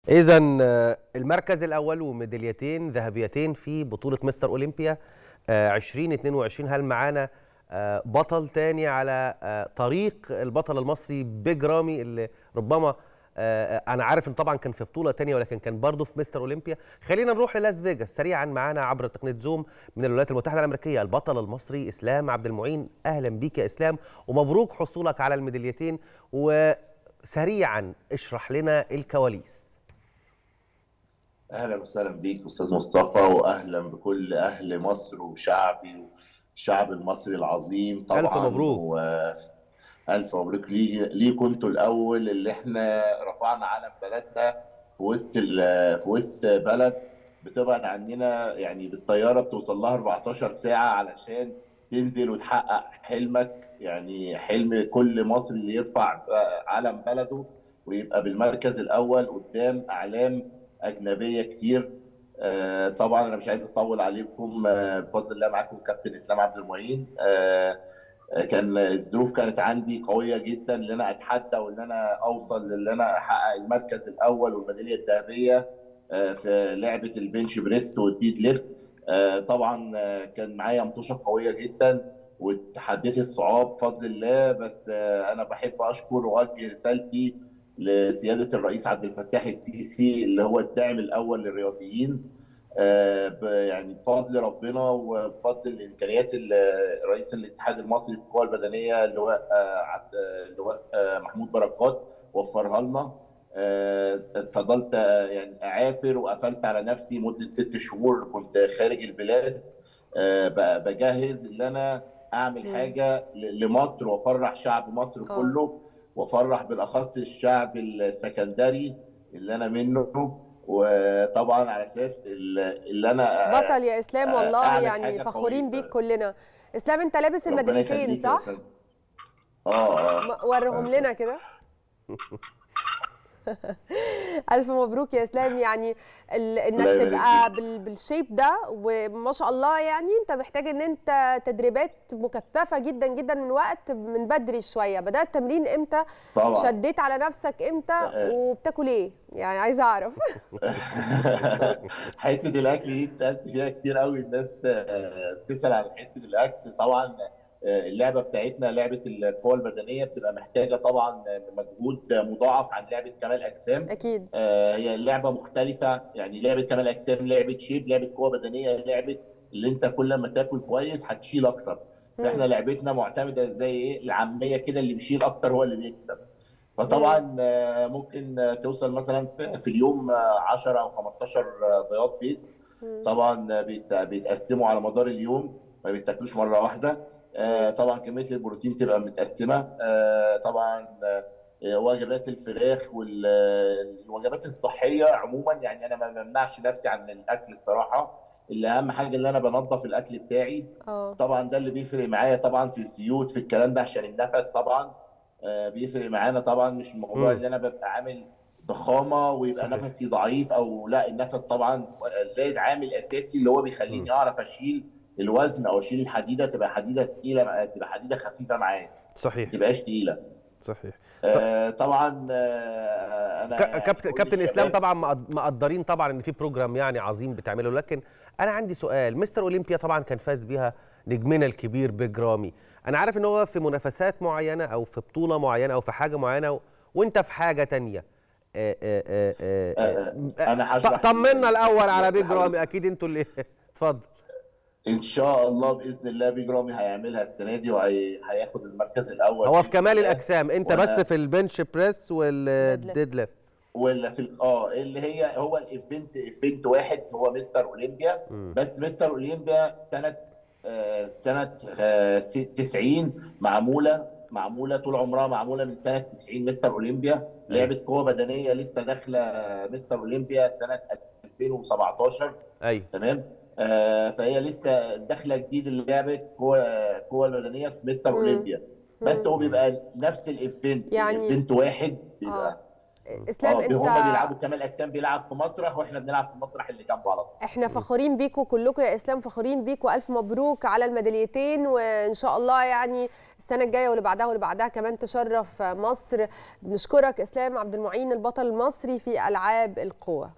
اذا المركز الاول وميداليتين ذهبيتين في بطوله مستر اولمبيا آه، 2022 هل معانا آه، بطل تاني على آه، طريق البطل المصري بيج رامي اللي ربما آه، انا عارف ان طبعا كان في بطوله تانية ولكن كان برضه في مستر اولمبيا خلينا نروح للاس فيجاس سريعا معانا عبر تقنيه زوم من الولايات المتحده الامريكيه البطل المصري اسلام عبد المعين اهلا بيك يا اسلام ومبروك حصولك على الميداليتين وسريعا اشرح لنا الكواليس اهلا وسهلا بيك استاذ مصطفى واهلا بكل اهل مصر وشعبي والشعب المصري العظيم طبعا ألف مبروك. و... الف مبروك لي ليكم انتوا الاول اللي احنا رفعنا علم بلدنا في وسط ال... في وسط بلد بتبعد عننا يعني بالطياره بتوصل لها 14 ساعه علشان تنزل وتحقق حلمك يعني حلم كل مصري اللي يرفع علم بلده ويبقى بالمركز الاول قدام اعلام اجنبيه كتير آه، طبعا انا مش عايز اطول عليكم آه، بفضل الله معاكم كابتن اسلام عبد المعين آه، آه، كان الظروف كانت عندي قويه جدا ان انا اتحدى وان انا اوصل لان انا احقق المركز الاول والميداليه الذهبيه آه، في لعبه البنش بريس والديد ليفت آه، طبعا آه، كان معايا مطوشه قويه جدا وتحديت الصعاب بفضل الله بس آه، انا بحب اشكر واوجه رسالتي لسياده الرئيس عبد الفتاح السيسي اللي هو الداعم الاول للرياضيين آه، ب- يعني بفضل ربنا وبفضل الامكانيات ال- رئيس الاتحاد المصري للقوى البدنيه اللواء آه، عبد اللواء آه، محمود بركات وفرها لنا آه، فضلت آه، يعني اعافر وقفلت على نفسي مده ست شهور كنت خارج البلاد آه، ب- بجهز ان انا اعمل مم. حاجه ل- لمصر وافرح شعب مصر آه. كله وافرح بالاخص الشعب السكندري اللي انا منه وطبعا على اساس ال- اللي انا بطل يا اسلام آه، والله أعمل يعني حاجة فخورين كويسة. بيك كلنا اسلام انت لابس ربنا الميداليتين يخليك يا صح أستاذ. اه اه م- وريهم لنا كده الف مبروك يا اسلام يعني ال... انك الله يبارك تبقى فيك. بال... بالشيب ده وما شاء الله يعني انت محتاج ان انت تدريبات مكثفه جدا جدا من وقت من بدري شويه بدات تمرين امتى طبعا شديت على نفسك امتى آه. وبتاكل ايه يعني عايزه اعرف حته الاكل دي سالت فيها كتير قوي الناس آه، بتسال عن حته الاكل طبعا آه، اللعبه بتاعتنا لعبه القوى البدنيه بتبقى محتاجه طبعا مجهود مضاعف عن لعبه كمال اجسام اكيد آه، هي اللعبه مختلفه يعني لعبه كمال اجسام لعبه شيب لعبه قوه بدنيه لعبه اللي انت كل ما تاكل كويس هتشيل اكتر احنا لعبتنا معتمده زي ايه العاميه كده اللي بيشيل اكتر هو اللي بيكسب فطبعا آه، ممكن آه، توصل مثلا في في اليوم آه، 10 او 15 بياض بيض مم. طبعا آه، بيت- بيتقسموا على مدار اليوم ما بيتاكلوش مره واحده آه، طبعا كميه البروتين تبقى متقسمه آه، طبعا آه، وجبات الفراخ والوجبات الصحيه عموما يعني انا ما بمنعش نفسي عن الاكل الصراحه اللي اهم حاجه اللي انا بنظف الاكل بتاعي اه طبعا ده اللي بيفرق معايا طبعا في الزيوت في الكلام ده عشان النفس طبعا آه، بيفرق معانا طبعا مش الموضوع مم. اللي انا ببقى عامل ضخامه ويبقى صحيح. نفسي ضعيف او لا النفس طبعا لازم عامل اساسي اللي هو بيخليني مم. اعرف اشيل الوزن او اشيل الحديده تبقى حديده تقيله تبقى حديده خفيفه معايا صحيح ما تبقاش تقيله صحيح آه، طبعا آه، انا ك- كابتن كل كابتن الشباب- اسلام طبعا مقد- مقدرين طبعا ان في بروجرام يعني عظيم بتعمله لكن انا عندي سؤال مستر اولمبيا طبعا كان فاز بيها نجمنا الكبير بيج رامي انا عارف ان هو في منافسات معينه او في بطوله معينه او في حاجه معينه و... وانت في حاجه تانية آه، آه، آه، آه، آه، آه، أنا ط- هشرح طمنا الاول على بيج هحاول- رامي اكيد انتوا اللي اتفضل ان شاء الله باذن الله بيج رامي هيعملها السنه دي وهياخد المركز الاول هو في بإذن كمال الله. الاجسام انت وأنا- بس في البنش بريس والديد ليفت ولا في ال- اه اللي هي هو الايفنت ايفنت واحد هو مستر اولمبيا مم. بس مستر اولمبيا سنه آه، سنه آه، ست- 90 معموله معموله طول عمرها معموله من سنه 90 مستر اولمبيا لعبه قوه بدنيه لسه داخله مستر اولمبيا سنه 2017 ايوه تمام آه فهي لسه داخله جديد اللعبه قوه قوه البدنيه في مستر مم. اولمبيا بس مم. هو بيبقى نفس الايفنت يعني- الايفنت واحد بيبقى اسلام اه انت هم بيلعبوا كمال اجسام بيلعب في مسرح واحنا بنلعب في المسرح اللي جنبه على طول احنا فخورين بيكم كلكم يا اسلام فخورين بيكم الف مبروك على الميداليتين وان شاء الله يعني السنه الجايه واللي بعدها واللي بعدها كمان تشرف مصر بنشكرك اسلام عبد المعين البطل المصري في العاب القوى